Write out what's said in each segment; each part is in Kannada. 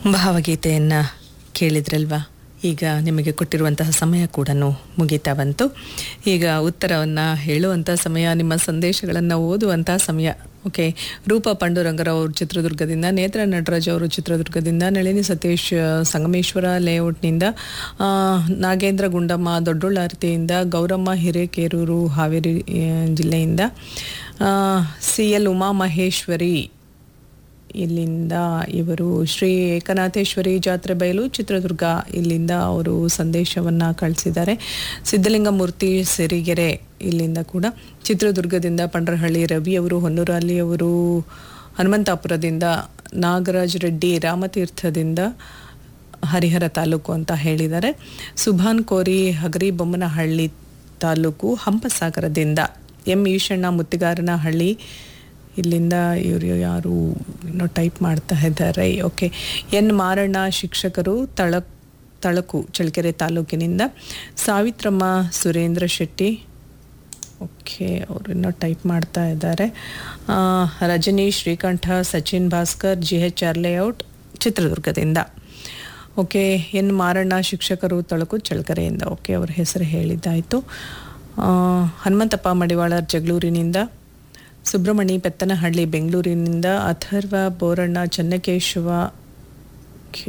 ಭಾವಗೀತೆಯನ್ನು ಕೇಳಿದ್ರಲ್ವಾ ಈಗ ನಿಮಗೆ ಕೊಟ್ಟಿರುವಂತಹ ಸಮಯ ಕೂಡ ಮುಗೀತಾ ಬಂತು ಈಗ ಉತ್ತರವನ್ನು ಹೇಳುವಂಥ ಸಮಯ ನಿಮ್ಮ ಸಂದೇಶಗಳನ್ನು ಓದುವಂಥ ಸಮಯ ಓಕೆ ರೂಪಾ ಪಾಂಡುರಂಗರಾವ್ ಅವರು ಚಿತ್ರದುರ್ಗದಿಂದ ನೇತ್ರ ನಟರಾಜ್ ಅವರು ಚಿತ್ರದುರ್ಗದಿಂದ ನಳಿನಿ ಸತೀಶ್ ಸಂಗಮೇಶ್ವರ ಲೇಔಟ್ನಿಂದ ಆ, ನಾಗೇಂದ್ರ ಗುಂಡಮ್ಮ ದೊಡ್ಡೊಳ್ಳಾರತಿಯಿಂದ ಗೌರಮ್ಮ ಹಿರೇಕೇರೂರು ಹಾವೇರಿ ಆ, ಜಿಲ್ಲೆಯಿಂದ ಸಿ ಎಲ್ ಉಮಾ ಮಹೇಶ್ವರಿ ಇಲ್ಲಿಂದ ಇವರು ಶ್ರೀ ಏಕನಾಥೇಶ್ವರಿ ಜಾತ್ರೆ ಬಯಲು ಚಿತ್ರದುರ್ಗ ಇಲ್ಲಿಂದ ಅವರು ಸಂದೇಶವನ್ನು ಕಳಿಸಿದ್ದಾರೆ ಸಿದ್ಧಲಿಂಗಮೂರ್ತಿ ಸಿರಿಗೆರೆ ಇಲ್ಲಿಂದ ಕೂಡ ಚಿತ್ರದುರ್ಗದಿಂದ ಪಂಡ್ರಹಳ್ಳಿ ರವಿ ಅವರು ಹೊನ್ನೂರಲ್ಲಿ ಅವರು ಹನುಮಂತಾಪುರದಿಂದ ನಾಗರಾಜ್ ರೆಡ್ಡಿ ರಾಮತೀರ್ಥದಿಂದ ಹರಿಹರ ತಾಲೂಕು ಅಂತ ಹೇಳಿದ್ದಾರೆ ಸುಭಾನ್ ಕೋರಿ ಹಗರಿ ಬೊಮ್ಮನಹಳ್ಳಿ ತಾಲೂಕು ಹಂಪಸಾಗರದಿಂದ ಎಂ ಈಶಣ್ಣ ಮುತ್ತಿಗಾರನಹಳ್ಳಿ ಇಲ್ಲಿಂದ ಇವರು ಯಾರು ಏನೋ ಟೈಪ್ ಮಾಡ್ತಾ ಇದ್ದಾರೆ ಓಕೆ ಎನ್ ಮಾರಣ್ಣ ಶಿಕ್ಷಕರು ತಳಕ್ ತಳಕು ಚಳ್ಳಕೆರೆ ತಾಲೂಕಿನಿಂದ ಸಾವಿತ್ರಮ್ಮ ಸುರೇಂದ್ರ ಶೆಟ್ಟಿ ಓಕೆ ಅವರು ಇನ್ನೂ ಟೈಪ್ ಮಾಡ್ತಾ ಇದ್ದಾರೆ ಆ, Rajani Srikanta Sachin Bhaskar G H R layout ಚಿತ್ರದುರ್ಗದಿಂದ ಓಕೆ ಎನ್ ಮಾರಣ್ಣ ಶಿಕ್ಷಕರು ತಳಕು ಚಳ್ಳಕೆರೆಯಿಂದ ಓಕೆ ಅವ್ರ ಹೆಸರು ಹೇಳಿದ್ದಾಯಿತು ಆ, ಹನುಮಂತಪ್ಪ ಮಡಿವಾಳರ್ ಜಗಳೂರಿನಿಂದ ಸುಬ್ರಹ್ಮಣಿ ಪೆತ್ತನಹಳ್ಳಿ ಬೆಂಗಳೂರಿನಿಂದ ಅಥರ್ವ ಬೋರಣ್ಣ ಚನ್ನಕೇಶವ ಓಕೆ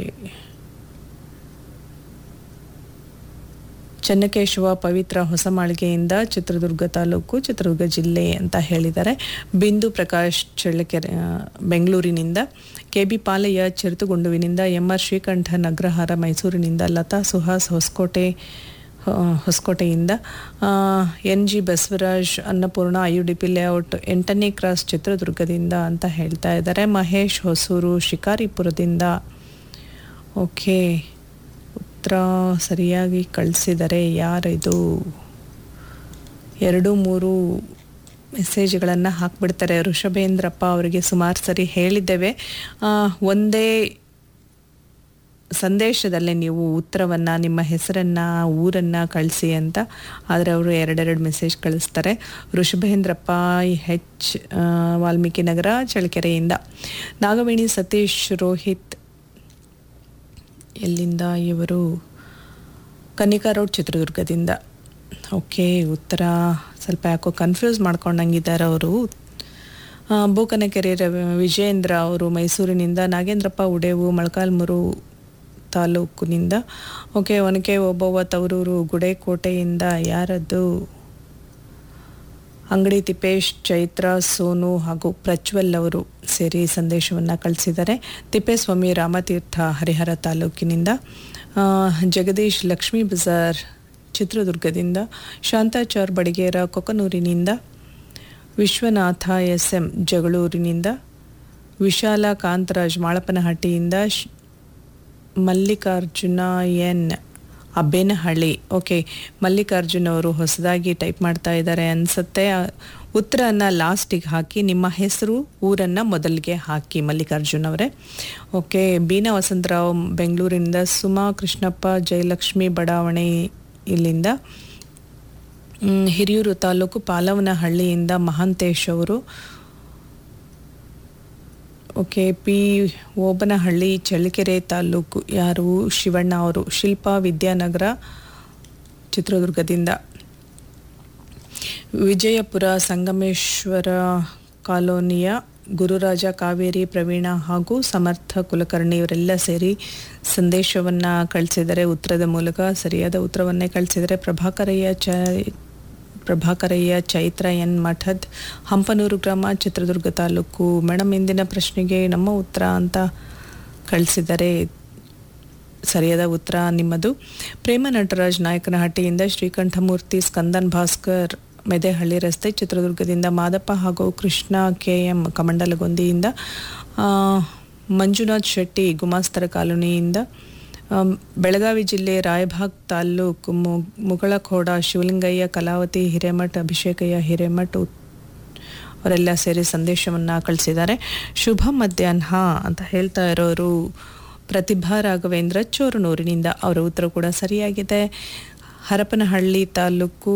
ಚನ್ನಕೇಶವ ಪವಿತ್ರ ಹೊಸಮಾಳಿಗೆಯಿಂದ ಚಿತ್ರದುರ್ಗ ತಾಲೂಕು ಚಿತ್ರದುರ್ಗ ಜಿಲ್ಲೆ ಅಂತ ಹೇಳಿದ್ದಾರೆ ಬಿಂದು ಪ್ರಕಾಶ್ ಚಳ್ಳಕೆರೆ ಆ, ಬೆಂಗಳೂರಿನಿಂದ ಕೆ ಬಿ ಪಾಲಯ್ಯ ಚಿರುತುಗುಂಡುವಿನಿಂದ ಎಂ ಆರ್ ಶ್ರೀಕಂಠ ನಗ್ರಹಾರ ಮೈಸೂರಿನಿಂದ ಲತಾ ಸುಹಾಸ್ ಹೊಸಕೋಟೆ ಆ, ಹೊಸಕೋಟೆಯಿಂದ N G Basavaraj Annapurna I U D P layout ಎಂಟನೇ ಕ್ರಾಸ್ ಚಿತ್ರದುರ್ಗದಿಂದ ಅಂತ ಹೇಳ್ತಾ ಇದ್ದಾರೆ ಮಹೇಶ್ ಹೊಸೂರು ಶಿಕಾರಿಪುರದಿಂದ ಓಕೆ ಉತ್ತರ ಸರಿಯಾಗಿ ಕಳಿಸಿದರೆ ಯಾರಿದು ಎರಡು ಮೂರು ಮೆಸೇಜ್ಗಳನ್ನು ಹಾಕ್ಬಿಡ್ತಾರೆ ಋಷಭೇಂದ್ರಪ್ಪ ಅವರಿಗೆ ಸುಮಾರು ಸರಿ ಹೇಳಿದ್ದೇವೆ ಆ, ಒಂದೇ ಸಂದೇಶದಲ್ಲೇ ನೀವು ಉತ್ತರವನ್ನು ನಿಮ್ಮ ಹೆಸರನ್ನು ಊರನ್ನು ಕಳಿಸಿ ಅಂತ ಆದರೆ ಅವರು ಎರಡೆರಡು ಮೆಸೇಜ್ ಕಳಿಸ್ತಾರೆ ಋಷಭೇಂದ್ರಪ್ಪ ಹೆಚ್ ಆ, ವಾಲ್ಮೀಕಿ ನಗರ ಚಳ್ಳಕೆರೆಯಿಂದ ನಾಗವೇಣಿ ಸತೀಶ್ ರೋಹಿತ್ ಎಲ್ಲಿಂದ ಇವರು ಕನಿಕಾ ರೋಡ್ ಚಿತ್ರದುರ್ಗದಿಂದ ಓಕೆ ಉತ್ತರ ಸ್ವಲ್ಪ ಯಾಕೋ ಕನ್ಫ್ಯೂಸ್ ಮಾಡ್ಕೊಂಡಂಗಿದ್ದಾರೆ ಅವರು ಬೂಕನಕೆರೆ ರವಿ ವಿಜಯೇಂದ್ರ ಅವರು ಮೈಸೂರಿನಿಂದ ನಾಗೇಂದ್ರಪ್ಪ ಉಡೇವು ಮೊಳಕಾಲ್ಮೂರು ತಾಲೂಕಿನಿಂದ ಓಕೆ ಒನಕೆ ಒಬ್ಬವ್ವ ತವರೂರು ಗುಡೇಕೋಟೆಯಿಂದ ಯಾರದ್ದು ಅಂಗಡಿ ತಿಪ್ಪೇಶ್ ಚೈತ್ರ ಸೋನು ಹಾಗೂ ಪ್ರಜ್ವಲ್ ಅವರು ಸೇರಿ ಸಂದೇಶವನ್ನು ಕಳಿಸಿದ್ದಾರೆ ತಿಪ್ಪೇಸ್ವಾಮಿ ರಾಮತೀರ್ಥ ಹರಿಹರ ತಾಲೂಕಿನಿಂದ ಆ, ಜಗದೀಶ್ ಲಕ್ಷ್ಮೀ ಬಜಾರ್ ಚಿತ್ರದುರ್ಗದಿಂದ ಶಾಂತಾಚಾರ್ ಬಡಿಗೇರ ಕೊಕನೂರಿನಿಂದ ವಿಶ್ವನಾಥ ಎಸ್ ಎಂ ಜಗಳೂರಿನಿಂದ ವಿಶಾಲ ಕಾಂತರಾಜ್ ಮಾಳಪ್ಪನಹಟ್ಟಿಯಿಂದ ಶ್- ಮಲ್ಲಿಕಾರ್ಜುನ ಎನ್ ಅಬ್ಬೇನಹಳ್ಳಿ ಓಕೆ ಮಲ್ಲಿಕಾರ್ಜುನ್ ಅವರು ಹೊಸದಾಗಿ ಟೈಪ್ ಮಾಡ್ತಾ ಇದ್ದಾರೆ ಅನ್ಸುತ್ತೆ ಆ, ಉತ್ತರನ ಲಾಸ್ಟಿಗೆ ಹಾಕಿ ನಿಮ್ಮ ಹೆಸರು ಊರನ್ನು ಮೊದಲಿಗೆ ಹಾಕಿ ಮಲ್ಲಿಕಾರ್ಜುನ್ ಅವರೇ ಓಕೆ ಬೀನಾ ವಸಂತರಾವ್ ಬೆಂಗಳೂರಿನಿಂದ ಸುಮಾ ಕೃಷ್ಣಪ್ಪ ಜಯಲಕ್ಷ್ಮಿ ಬಡಾವಣೆ ಇಲ್ಲಿಂದ ಮ್, ಹಿರಿಯೂರು ತಾಲೂಕು ಪಾಲವನಹಳ್ಳಿಯಿಂದ ಮಹಾಂತೇಶ್ ಅವರು ಓಕೆ ಪಿ ಓಬನಹಳ್ಳಿ ಚಳ್ಳಕೆರೆ ತಾಲೂಕು ಯಾರು ಶಿವಣ್ಣ ಅವರು ಶಿಲ್ಪಾ ವಿದ್ಯಾನಗರ ಚಿತ್ರದುರ್ಗದಿಂದ ವಿಜಯಪುರ ಸಂಗಮೇಶ್ವರ ಕಾಲೋನಿಯ ಗುರುರಾಜ ಕಾವೇರಿ ಪ್ರವೀಣ ಹಾಗೂ ಸಮರ್ಥ ಕುಲಕರ್ಣಿ ಇವರೆಲ್ಲ ಸೇರಿ ಸಂದೇಶವನ್ನು ಕಳಿಸಿದರೆ ಉತ್ತರದ ಮೂಲಕ ಸರಿಯಾದ ಉತ್ತರವನ್ನೇ ಕಳಿಸಿದರೆ ಪ್ರಭಾಕರಯ್ಯ ಚ ಪ್ರಭಾಕರಯ್ಯ ಚೈತ್ರ ಎನ್ ಮಠದ್ ಹಂಪನೂರು ಗ್ರಾಮ ಚಿತ್ರದುರ್ಗ ತಾಲೂಕು ಮೇಡಮ್ ಇಂದಿನ ಪ್ರಶ್ನೆಗೆ ನಮ್ಮ ಉತ್ತರ ಅಂತ ಕಳಿಸಿದರೆ ಸರಿಯಾದ ಉತ್ತರ ನಿಮ್ಮದು ಪ್ರೇಮ ನಟರಾಜ್ ನಾಯಕನಹಟ್ಟಿಯಿಂದ ಶ್ರೀಕಂಠಮೂರ್ತಿ ಸ್ಕಂದನ್ ಭಾಸ್ಕರ್ ಮೆದೆಹಳ್ಳಿ ರಸ್ತೆ ಚಿತ್ರದುರ್ಗದಿಂದ ಮಾದಪ್ಪ ಹಾಗೂ ಕೃಷ್ಣ ಕೆ ಎಂ ಕಮಂಡಲಗೊಂದಿಯಿಂದ ಆ, ಮಂಜುನಾಥ್ ಶೆಟ್ಟಿ ಗುಮಾಸ್ತರ ಕಾಲೋನಿಯಿಂದ ಆಮ್, ಬೆಳಗಾವಿ ಜಿಲ್ಲೆ ರಾಯಭಾಗ್ ತಾಲ್ಲೂಕು ಮು- ಮುಗಳಖೋಡ ಶಿವಲಿಂಗಯ್ಯ ಕಲಾವತಿ ಹಿರೇಮಠ್ ಅಭಿಷೇಕಯ್ಯ ಹಿರೇಮಠ್ ಉತ್- ಅವರೆಲ್ಲ ಸೇರಿ ಸಂದೇಶವನ್ನು ಕಳಿಸಿದ್ದಾರೆ ಶುಭ ಮಧ್ಯಾಹ್ನ ಅಂತ ಹೇಳ್ತಾ ಇರೋರು ಪ್ರತಿಭಾ ರಾಘವೇಂದ್ರ ಚೋರನೂರಿನಿಂದ ಅವರ ಉತ್ತರ ಕೂಡ ಸರಿಯಾಗಿದೆ ಹರಪನಹಳ್ಳಿ ತಾಲೂಕು